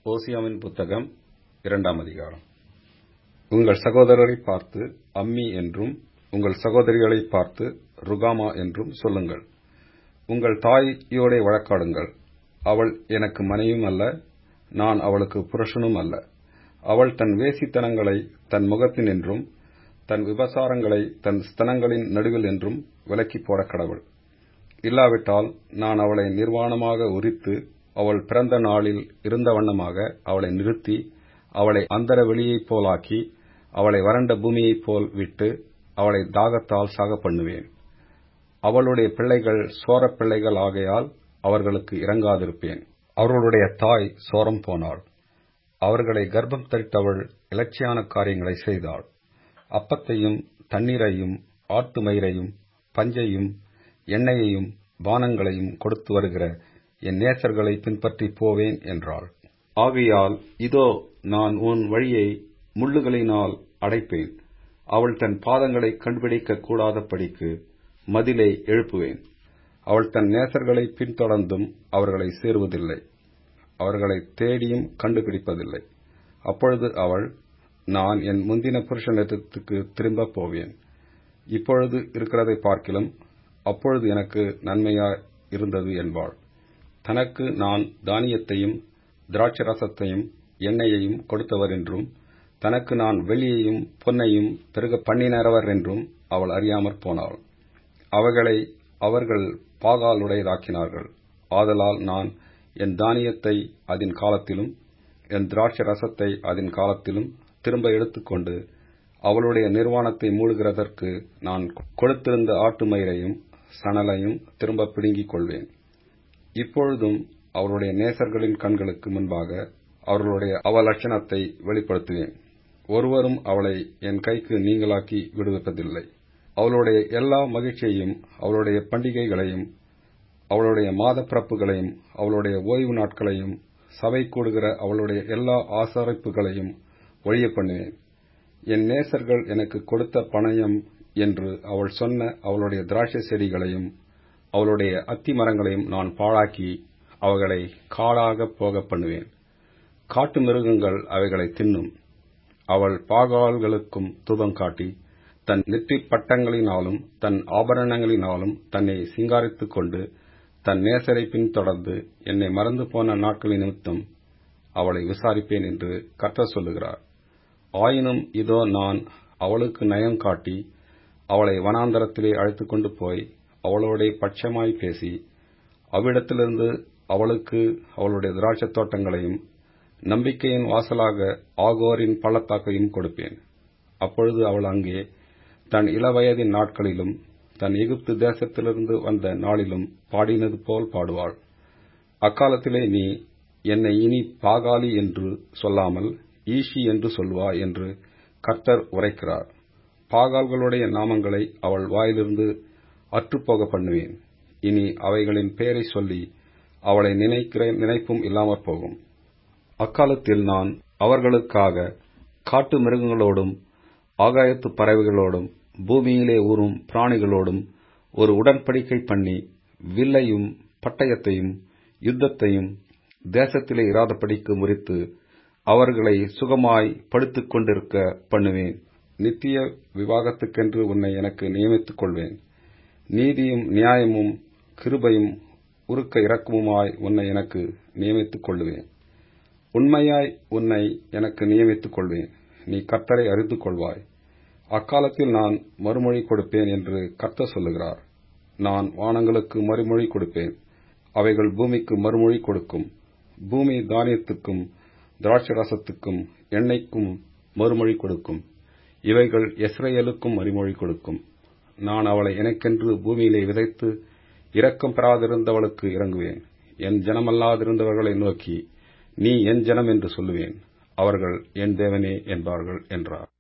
ஓசியாவின் புத்தகம் இரண்டாம் அதிகாரம் உங்கள் சகோதரரை பார்த்து அம்மி என்றும் உங்கள் சகோதரிகளை பார்த்து ருகாமா என்றும் சொல்லுங்கள் உங்கள் தாயோடே வழக்காடுங்கள் அவள் எனக்கு மனைவியும் அல்ல நான் அவளுக்கு புருஷனும் அல்ல அவள் தன் வேசித்தனங்களை தன் முகத்தினின்றும் தன் விபசாரங்களை தன் ஸ்தனங்களின் நடுவில் என்றும் விலக்கிப் போடக் கடவுள் இல்லாவிட்டால் நான் அவளை நிர்வாணமாக உரித்து அவள் பிறந்த நாளில் இருந்த வண்ணமாக அவளை நிறுத்தி அவளை அந்தர வெளியைப் போலாக்கி அவளை வறண்ட பூமியைப் போல் விட்டு அவளை தாகத்தால் சாகப் பண்ணுவேன் அவளுடைய பிள்ளைகள் சோரப் பிள்ளைகள் ஆகையால் அவர்களுக்கு இரங்காதிருப்பேன் அவர்களுடைய தாய் சோரம் போனாள் அவர்களை கர்ப்பம் தரித்தவள் இலட்சியான காரியங்களை செய்தாள் அப்பத்தையும் தண்ணீரையும் ஆட்டு மயிரையும் பஞ்சையும் எண்ணெயையும் பானங்களையும் கொடுத்து வருகிற என் நேசர்களை பின்பற்றி போவேன் என்றாள் ஆகையால் இதோ நான் உன் வழியை முள்ளுகளினால் அடைப்பேன் அவள் தன் பாதங்களை கண்டுபிடிக்க கூடாதபடிக்கு மதிலை எழுப்புவேன் அவள் தன் நேசர்களை பின்தொடர்ந்தும் அவர்களை சேருவதில்லை அவர்களை தேடியும் கண்டுபிடிப்பதில்லை அப்பொழுது அவள் நான் என் முந்தின புருஷனிடத்துக்கு திரும்பப் போவேன் இப்பொழுது இருக்கிறதை பார்க்கிலும் அப்பொழுது எனக்கு நன்மையா இருந்தது என்பாள் தனக்கு நான் தானியத்தையும் திராட்சரசத்தையும் எண்ணெயையும் கொடுத்தவர் என்றும் தனக்கு நான் வெள்ளியையும் பொன்னையும் பெருக பண்ணினரவர் என்றும் அவள் அறியாமற் போனாள் அவைகளை அவர்கள் பாகாலுடையதாக்கினார்கள் ஆதலால் நான் என் தானியத்தை அதன் காலத்திலும் என் திராட்சை ரசத்தை அதன் காலத்திலும் திரும்ப எடுத்துக்கொண்டு அவளுடைய நிர்வாணத்தை மூழ்கிறதற்கு நான் கொடுத்திருந்த ஆட்டு மயிரையும் சணலையும் திரும்ப பிடுங்கிக் கொள்வேன் இப்பொழுதும் அவருடைய நேசர்களின் கண்களுக்கு முன்பாக அவர்களுடைய அவலட்சணத்தை வெளிப்படுத்துவேன் ஒருவரும் அவளை என் கைக்கு நீங்களாக்கி விடுவிப்பதில்லை அவளுடைய எல்லா மகிழ்ச்சியையும் அவளுடைய பண்டிகைகளையும் அவளுடைய மாத பிறப்புகளையும் அவளுடைய ஓய்வு நாட்களையும் சபை கூடுகிற அவளுடைய எல்லா ஆசாரிப்புகளையும் ஒழிய பண்ணுவேன் என் நேசர்கள் எனக்கு கொடுத்த பணயம் என்று அவள் சொன்ன அவளுடைய திராட்சை செடிகளையும் அவளுடைய அத்தி மரங்களையும் நான் பாழாக்கி அவைகளை காடாக போக பண்ணுவேன் காட்டு மிருகங்கள் அவைகளை தின்னும் அவள் பாகால்களுக்கும் தூபம் காட்டி தன் நெற்றிப் பட்டங்களினாலும் தன் ஆபரணங்களினாலும் தன்னை சிங்காரித்துக் கொண்டு தன் நேசரை பின்தொடர்ந்து என்னை மறந்து போன நாட்களின் நிமித்தம் அவளை விசாரிப்பேன் என்று கர்த்தர் சொல்லுகிறார் ஆயினும் இதோ நான் அவளுக்கு நயம் காட்டி அவளை வனாந்தரத்திலே அழைத்துக் கொண்டு போய் அவளோட பட்சமாய் பேசி அவ்விடத்திலிருந்து அவளுக்கு அவளுடைய திராட்சத் தோட்டங்களையும் நம்பிக்கையின் வாசலாக ஆகோரின் பள்ளத்தாக்கையும் கொடுப்பேன் அப்பொழுது அவள் அங்கே தன் இளவயதின் நாட்களிலும் தன் எகிப்து தேசத்திலிருந்து வந்த நாளிலும் பாடினது போல் பாடுவாள் அக்காலத்திலே நீ என்னை இனி பாகாலி என்று சொல்லாமல் ஈஷி என்று சொல்வா என்று கர்த்தர் உரைக்கிறார் பாகால்களுடைய நாமங்களை அவள் வாயிலிருந்து அற்றுப்போக பண்ணுவேன் இனி அவைகளின் பெயரை சொல்லி அவளை நினைக்கிற நினைப்பும் இல்லாமற் போகும் அக்காலத்தில் நான் அவர்களுக்காக காட்டு மிருகங்களோடும் ஆகாயத்து பறவைகளோடும் பூமியிலே ஊறும் பிராணிகளோடும் ஒரு உடன்படிக்கை பண்ணி வில்லையும் பட்டயத்தையும் யுத்தத்தையும் தேசத்திலே இராதபடிக்கு முறித்து அவர்களை சுகமாய் படுத்துக் கொண்டிருக்க பண்ணுவேன் நித்திய விவாகத்துக்கென்று உன்னை எனக்கு நியமித்துக் கொள்வேன் நீதியும் நியாயமும் கிருபையும் உருக்க இரக்கமுமாய் உன்னை எனக்கு நியமித்துக் கொள்வேன் உண்மையாய் உன்னை எனக்கு நியமித்துக் கொள்வேன் நீ கர்த்தரை அறிந்து கொள்வாய் அக்காலத்தில் நான் மறுமொழி கொடுப்பேன் என்று கர்த்தர் சொல்லுகிறார் நான் வானங்களுக்கு மறுமொழி கொடுப்பேன் அவைகள் பூமிக்கு மறுமொழி கொடுக்கும் பூமி தானியத்துக்கும் திராட்சரசத்துக்கும் எண்ணெய்க்கும் மறுமொழி கொடுக்கும் இவைகள் எஸ்ரேலுக்கும் மறுமொழி கொடுக்கும் நான் அவளை எனக்கென்று பூமியிலே விதைத்து இரக்கம் பெறாதிருந்தவளுக்கு இறங்குவேன் என் ஜனமல்லாதிருந்தவர்களை நோக்கி நீ என் ஜனம் என்று சொல்லுவேன் அவர்கள் என் தேவனே என்பார்கள் என்றார்